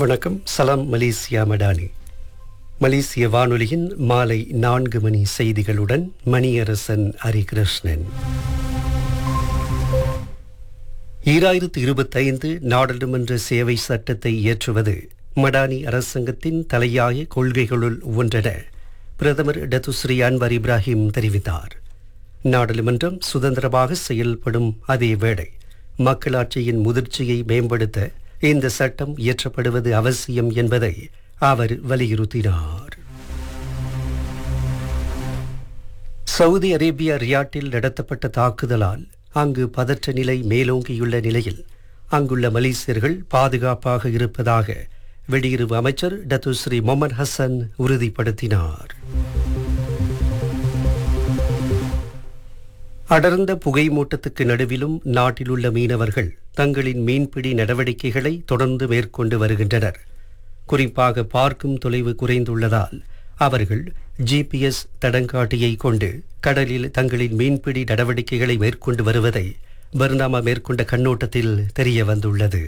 வணக்கம் சலாம் மலேசியா மடானி மலேசிய வானொலியின் மாலை நான்கு மணி செய்திகளுடன் மணியரசன் ஹரிகிருஷ்ணன் ஈராயிரத்து இருபத்தைந்து நாடாளுமன்ற சேவை சட்டத்தை இயற்றுவது மடானி அரசாங்கத்தின் தலையாய கொள்கைகளுள் ஒன்றென பிரதமர் டத்துஸ்ரீ அன்வர் இப்ராஹிம் தெரிவித்தார் நாடாளுமன்றம் சுதந்திரமாக செயல்படும் அதே வேளை மக்களாட்சியின் முதிர்ச்சியை மேம்படுத்த இந்த சட்டம் இயற்றப்படுவது அவசியம் என்பதை அவர் வலியுறுத்தினார் சவுதி அரேபியா ரியாட்டில் நடத்தப்பட்ட தாக்குதலால் அங்கு பதற்ற நிலை மேலோங்கியுள்ள நிலையில் அங்குள்ள மலேசியர்கள் பாதுகாப்பாக இருப்பதாக வெளியுறவு அமைச்சர் டத்துஸ்ரீ மொமன் ஹசன் உறுதிப்படுத்தினார் அடர்ந்த புகை மூட்டத்துக்கு நடுவிலும் நாட்டிலுள்ள மீனவர்கள் தங்களின் மீன்பிடி நடவடிக்கைகளை தொடர்ந்து மேற்கொண்டு வருகின்றனர் குறிப்பாக பார்க்கும் தொலைவு குறைந்துள்ளதால் அவர்கள் ஜிபிஎஸ் தடங்காட்டியை கொண்டு கடலில் தங்களின் மீன்பிடி நடவடிக்கைகளை மேற்கொண்டு வருவதை பர்னாமா மேற்கொண்ட கண்ணோட்டத்தில் தெரிய வந்துள்ளது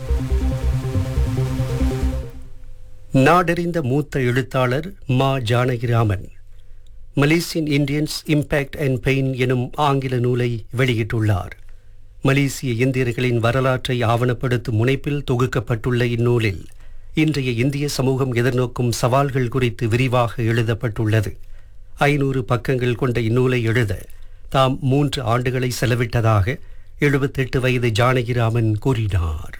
நாடறிந்த மூத்த எழுத்தாளர் Ma Janakiraman Malaysian Indians impact and pain எனும் ஆங்கில நூலை வெளியிட்டுள்ளார் மலேசிய இந்தியர்களின் வரலாற்றை ஆவணப்படுத்தும் முனைப்பில் தொகுக்கப்பட்டுள்ள இந்நூலில் இன்றைய இந்திய சமூகம் எதிர்நோக்கும் சவால்கள் குறித்து விரிவாக எழுதப்பட்டுள்ளது ஐநூறு பக்கங்கள் கொண்ட இந்நூலை எழுத தாம் மூன்று ஆண்டுகளை செலவிட்டதாக எழுபத்தெட்டு வயது ஜானகிராமன் கூறினார்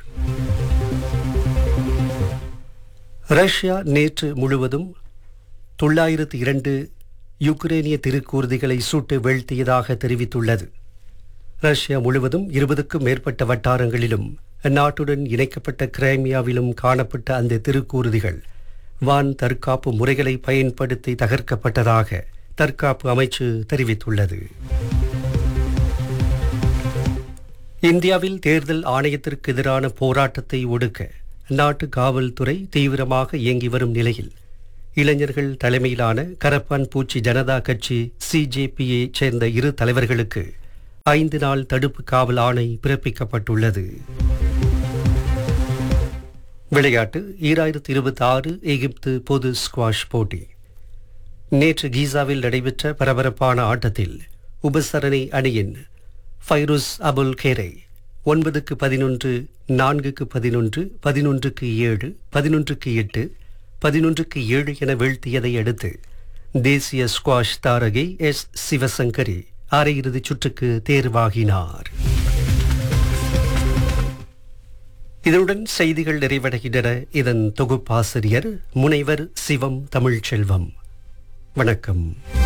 ரஷ்யா நேற்று முழுவதும் தொள்ளாயிரத்து இரண்டு யுக்ரேனிய திருக்கூர்திகளை சுட்டு வீழ்த்தியதாக தெரிவித்துள்ளது ரஷ்யா முழுவதும் இருபதுக்கும் மேற்பட்ட வட்டாரங்களிலும் அந்நாட்டுடன் இணைக்கப்பட்ட கிரைமியாவிலும் காணப்பட்ட அந்த திருக்கூர்திகள் வான் தற்காப்பு முறைகளை பயன்படுத்தி தகர்க்கப்பட்டதாக தற்காப்பு அமைச்சு தெரிவித்துள்ளது இந்தியாவில் தேர்தல் ஆணையத்திற்கு எதிரான போராட்டத்தை ஒடுக்க நாட்டு காவல்துறை தீவிரமாக இயங்கி வரும் நிலையில் இளைஞர்கள் தலைமையிலான கரப்பான் பூச்சி ஜனதா கட்சி சிஜேபியை சேர்ந்த இரு தலைவர்களுக்கு ஐந்து நாள் தடுப்பு காவல் ஆணை பிறப்பிக்கப்பட்டுள்ளது விளையாட்டு ஈராயிரத்தி இருபத்தி ஆறு எகிப்து பொது ஸ்குவாஷ் போட்டி நேற்று கீசாவில் நடைபெற்ற பரபரப்பான ஆட்டத்தில் உபசரணை அணியின் ஃபைருஸ் அபுல் கேரை ஒன்பதுக்கு பதினொன்று நான்குக்கு பதினொன்று பதினொன்றுக்கு ஏழு பதினொன்றுக்கு எட்டு பதினொன்றுக்கு ஏழு என வீழ்த்தியதை அடுத்து தேசிய ஸ்குவாஷ் தாரகை எஸ் சிவசங்கரி அரையிறுதிச் சுற்றுக்கு தேர்வாகினார் இதனுடன் செய்திகள் நிறைவடைகின்றன இதன் தொகுப்பாசிரியர் முனைவர் சிவம் தமிழ்ச்செல்வம் வணக்கம்